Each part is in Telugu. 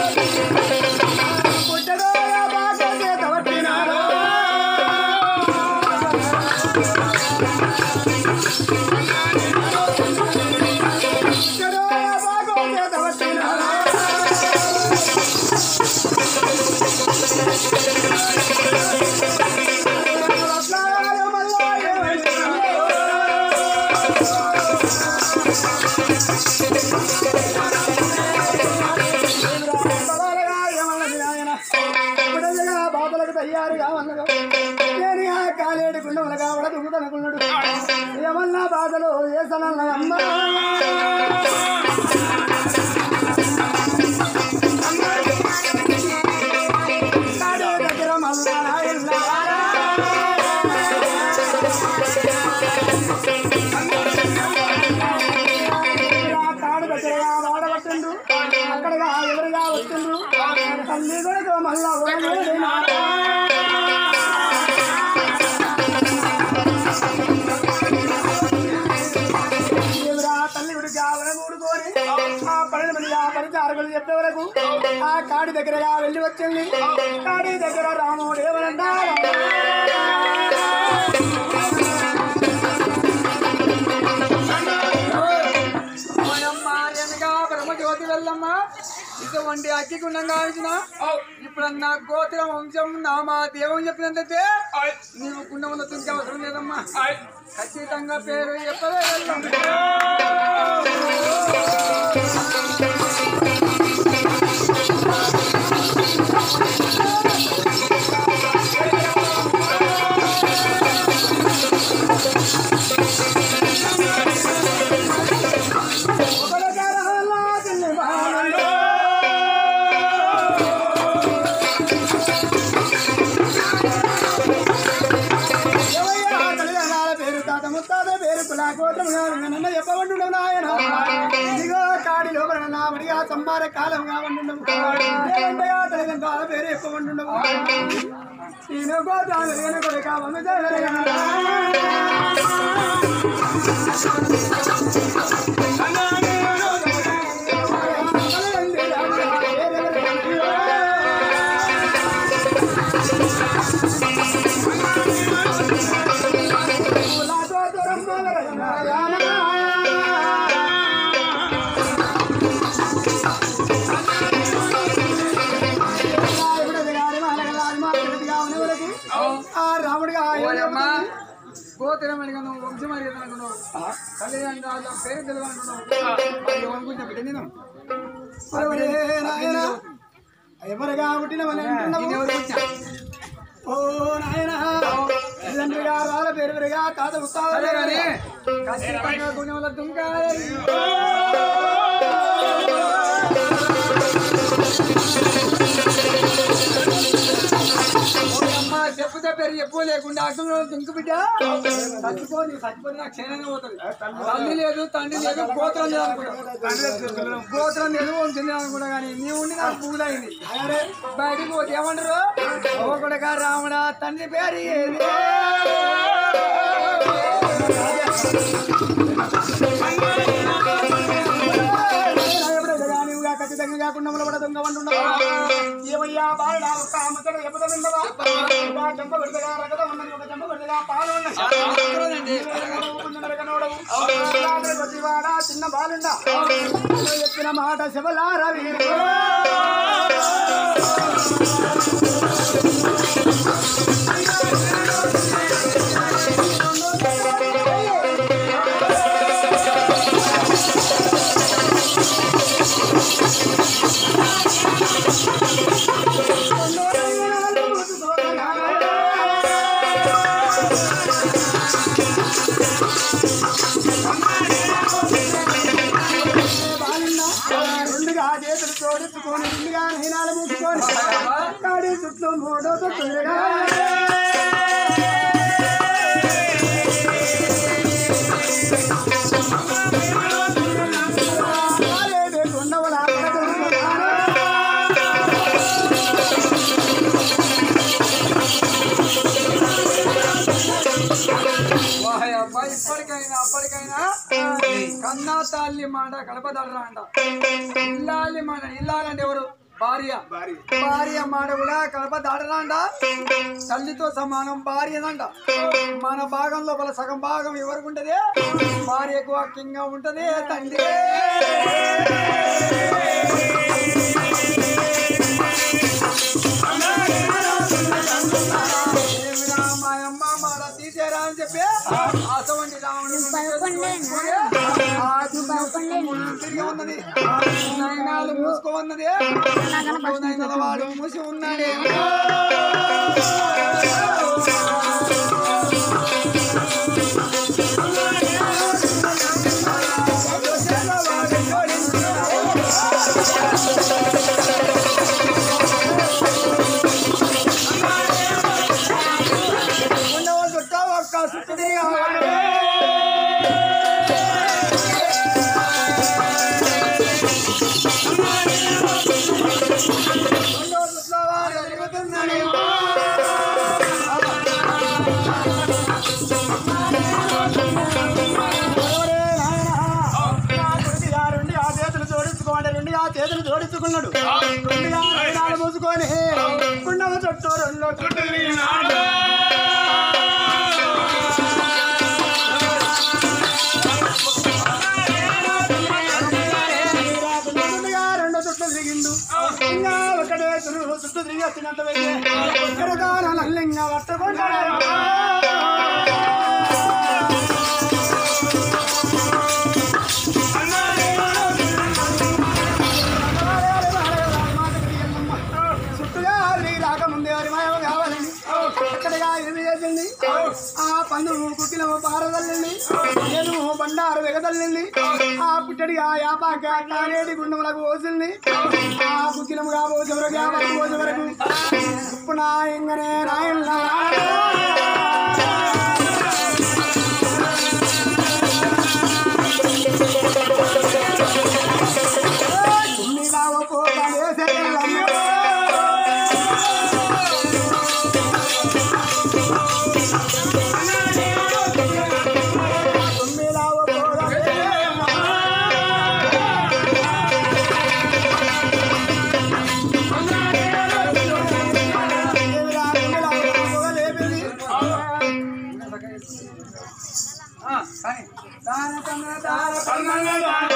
పుట్టడోయ భాష చేత పట్టినారా పుట్టడోయ భాగం చేత పట్టినారా రత్నాల మల్లాయ బాధలకు తయ్యారుగా ఉన్నదు నేను ఆ కాలేడు గుండములుగా ఉడదుకునుకున్నాడు ఏమన్నా బాధలు వేసనన్న అమ్మ కాడే దగ్గర మల్లా ఇల్లారా. ఆ కాడు దగ్గరగా వాడబట్టిండు అక్కడగా ఎవరుగా వచ్చిండ్రు తల్లి కొడుకు మళ్ళా ఓడలేడినా. దేవుడా తల్లి గుడికి ఆవరణ కూడుకొని ఆ పన్నెండు మంది ఆ పరిచారకులు చెప్పే వరకు ఆ కాడి దగ్గరగా వెళ్ళి వచ్చింది కాడి దగ్గర రాముడు ఏమనంటా ఓయమ్మ, ఎనగా బ్రహ్మజ్యోతి వెళ్ళమ్మ ఇటువంటి అగ్గిగుండంగా ఇచ్చిన ఇప్పుడు నా గోత్ర వంశం నా మా దేవం చెప్పినంతైతే నీవు గుండెంలో తుంచే అవసరం లేదమ్మా ఖచ్చితంగా పేరు చెప్పలే వెళ్ళమ్మ ఒకడు కరహల్లా తిల్లి బాణంలో. ఎవయ్యా తల్లిదండ్రుల పేరు తాత ముత్తాత పేరు కులా గోత్రం నన్ను చెప్పబడుండవు నాయన ఇదిగో కాడి లోపల నా మడిగా సంబార కాలం కావండుండవు ఏమంటయా తల్లిదండ్రుల పేరు చెప్పబడుండవు నేను గోత్రాలు నేను కొడుక వంశ రాముడిగా ఓయమ్మ గోత్రం అడిగా నువ్వు వంశం అడిగా అనుకున్నావు తల్లిదండ్రుల పేరు తెలియదు అంటున్నావు మరి ఎవరి గురించి బిడ్డ నేను నాయన ఎవరుగా పుట్టినవని అంటున్నావు నేను ఎవరు గురించా? ఓ నాయన తల్లిదండ్రులుగా రాళ్ళ పేరుగా తాత సరే ముత్తాతలు కానీ ఖచ్చితంగా గుణముల దుంకాయ అమ్మ చెప్పుతే పేరు చెప్పు లేకుండా అర్థంలో దుంకు బిడ్డ చచ్చిపోని చచ్చిపోని నాకు క్షేణంగా పోతుంది తల్లి లేదు తండ్రి లేదు గోత్రం లేదు అనుకుంటా గోత్రం లేదు వంశం లేదు అనుకుంటా కానీ నీ ఉండి నాకు పూలైంది బయటికి పోతే ఏమంటారు ఒకడుగా రాముడా తండ్రి పేరు ఏది నీవుగా ఖచ్చితంగా కాకుండా ములబడ దొంగ వండున్నావా ఏమయ్యా బాలుడా ఒక్క ముచ్చట చెప్పుతా విన్నవా ఒక చెంప పెడతగా రగత ఉన్నది ఒక చెంప పెడతగా పాలు ఉన్నాయి వాడా చిన్న బాలుండా నువ్వు చెప్పిన మాట శబలారా వీరు రెండుగా చేతులు జోడించుకొని రెండుగా హీనాలు మూసుకొని కాడి చుట్టూ మూడో చుట్టూగా కొండవల వాయ్ అబ్బాయి ఇప్పటికైనా అప్పటికైనా కన్నా తల్లి మాట కడపదర్రా అంట ఇల్లాలి మాట ఇల్లాలంటే ఎవరు భార్య భార్య మాట కూడా కలప దాటదంట తల్లితో సమానం భార్యదంట మన భాగం లోపల సగం భాగం ఎవరికి ఉంటది భార్యకు అక్కంగా ఉంటది తండ్రి ఏమిరా మాయమ్మ మాట తీసేరా అని చెప్పి అసవంటి రావణుడు ఆ తిరిగి ఉన్నది నయనాలు మూసుకో ఉన్నది నయనాల వాడు మూసి ఉన్నాడే ఉండవల్ చుట్టా ఒక్క సుత్తుడి ఉండవల్ చుట్టా వాడు తిరుగుతున్నాడే రెండు ఆ చేతులు జోడించుకోండి రెండు ఆ చేతులు జోడించుకున్నాడు రెండు ఆ మూసుకొని కుండవ చుట్టూ రెండు చుట్టూ ముందుగా రెండో చుట్టూ తిరిగిండు ఇంకా ఒకటే చుట్టూ చుట్టూ తిరిగి వచ్చినంత వెయ్యి ఒక్కరి దారాలు అల్లింగా పట్టుకుంటాడు చుట్టుగా తిరిగి రాకముందే వారి మాయవ కావాలండి అక్కడగా ఏమి చేసింది ఆ పండు కుక్కిన పారదల్లింది నేను బండారు వెగదల్లింది ఆ పుట్టడిగా యాపాక తానేటి గుండములకు పోసింది ఆ కుక్కిలముగా పోసే వరకు యాపాకు పోసే వరకు ఇప్పుడు నా ఇంగనే రాయన్న ఆ, కానీ దాన తన దాన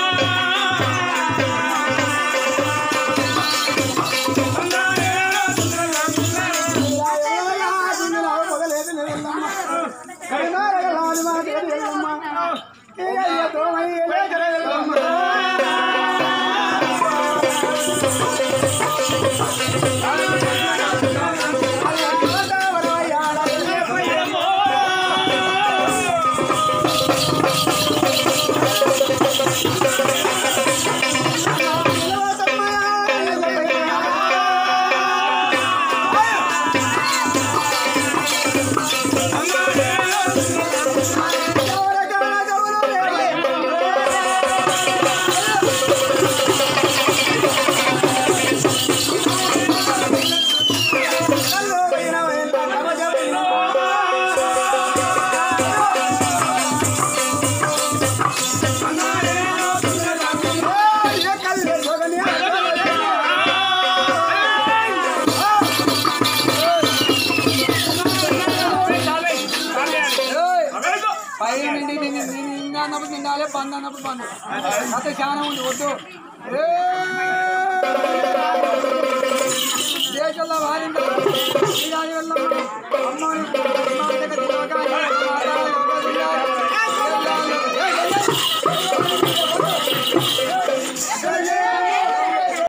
ఏయ్! పైన నిండి నిన్ను నిన్ను నిండా అన్నప్పుడు నిండాలి బంద్ అన్నప్పుడు బంద్ అంత చాలా ఉంది వద్దు ఏయ్! దేశంలో వారిందా శ్రీరాజు వెళ్ళమ్మ అమ్మ